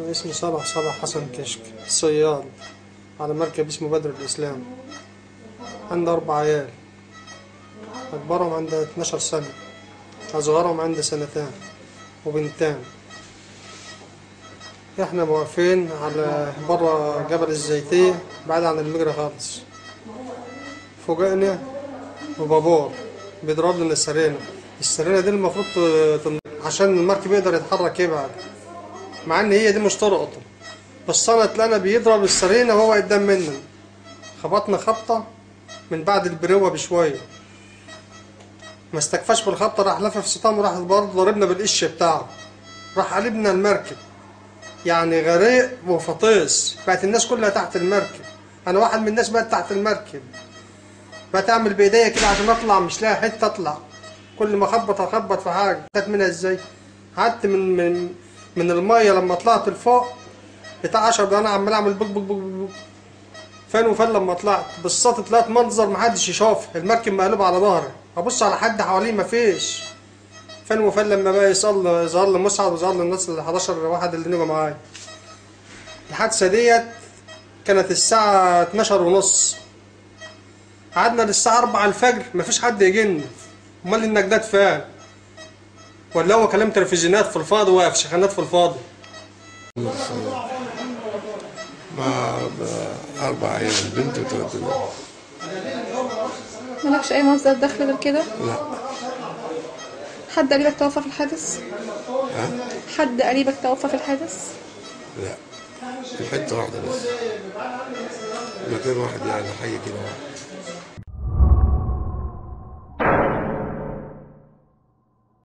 اسمي صلاح صلاح حسن كشك صياد على مركب اسمه بدر الإسلام عندي أربع عيال أكبرهم عنده 12 سنة أصغرهم عنده سنتين وبنتان إحنا واقفين على برا جبل الزيتية بعيد عن المجرى خالص فوجئنا ببابور بيضرب لنا السرينة السرينة دي المفروض تن- عشان المركب يقدر يتحرك يبعد مع ان هي دي مش طرقته بس انا طلعنا بيضرب السرينة وهو قدام مننا خبطنا خبطة من بعد البروة بشوية ما استكفاش بالخبطة راح لفف ستام وراح برضه ضربنا بالقش بتاعه راح قلبنا المركب يعني غريق وفطيس بقت الناس كلها تحت المركب انا واحد من الناس بقت تحت المركب بقت اعمل بايديا كده عشان اطلع مش لاقي حته اطلع كل ما اخبط اخبط في حاجه جت منها ازاي قعدت من من من الميه لما طلعت لفوق بتاع 10 دقايق انا عمال اعمل بق بق بق بق فين وفين لما طلعت بالصوت طلعت منظر محدش يشوف المركب مقلوب على ظهري ابص على حد حواليه مفيش فين وفين لما بقى يصلي ظهر لي مسعد وظهر لي الناس ال 11 واحد اللي نجوا معايا الحادثه ديت كانت الساعه 12 ونص قعدنا للساعة 4 الفجر مفيش حد يجينا امال النجدات فين ولا هو كلام تلفزيونات في الفاضي واقف شغالات في الفاضي مع أربع عيال بنت وثلاث بنات مالكش أي مصدر دخل غير كده؟ لا حد قريبك توفى في الحادث؟ ها حد قريبك توفى في الحادث؟ لا في حتة واحدة بس مكان واحد يعني حي كده واحد